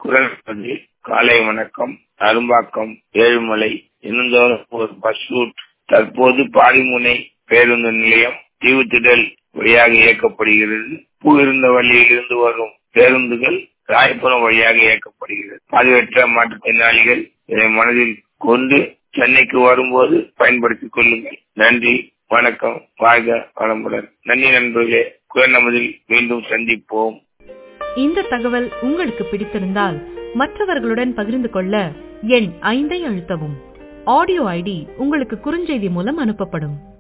குரல் பதில் காலை வணக்கம் அரும்பாக்கம் ஏழுமலை இன்னும் ஒரு பஸ் ரூட் தற்போது பாரிமுனை பேருந்து நிலையம் தீவுத்திடல் வழியாக இயக்கப்படுகிறது பூ இருந்த வழியில் இருந்து வரும் பேருந்துகள் ராயபுரம் வழியாக இயக்கப்படுகிறது பார்வையற்ற மாற்றுத்திறனாளிகள் இதை மனதில் கொண்டு சென்னைக்கு வரும்போது பயன்படுத்திக் கொள்ளுங்கள் நன்றி வணக்கம் வாழ்க வளமுடன் நன்றி நண்பர்களே குரல் நமதில் மீண்டும் சந்திப்போம் இந்த தகவல் உங்களுக்கு பிடித்திருந்தால் மற்றவர்களுடன் பகிர்ந்து கொள்ள எண் ஐந்தை அழுத்தவும் ஆடியோ ஐடி உங்களுக்கு குறுஞ்செய்தி மூலம் அனுப்பப்படும்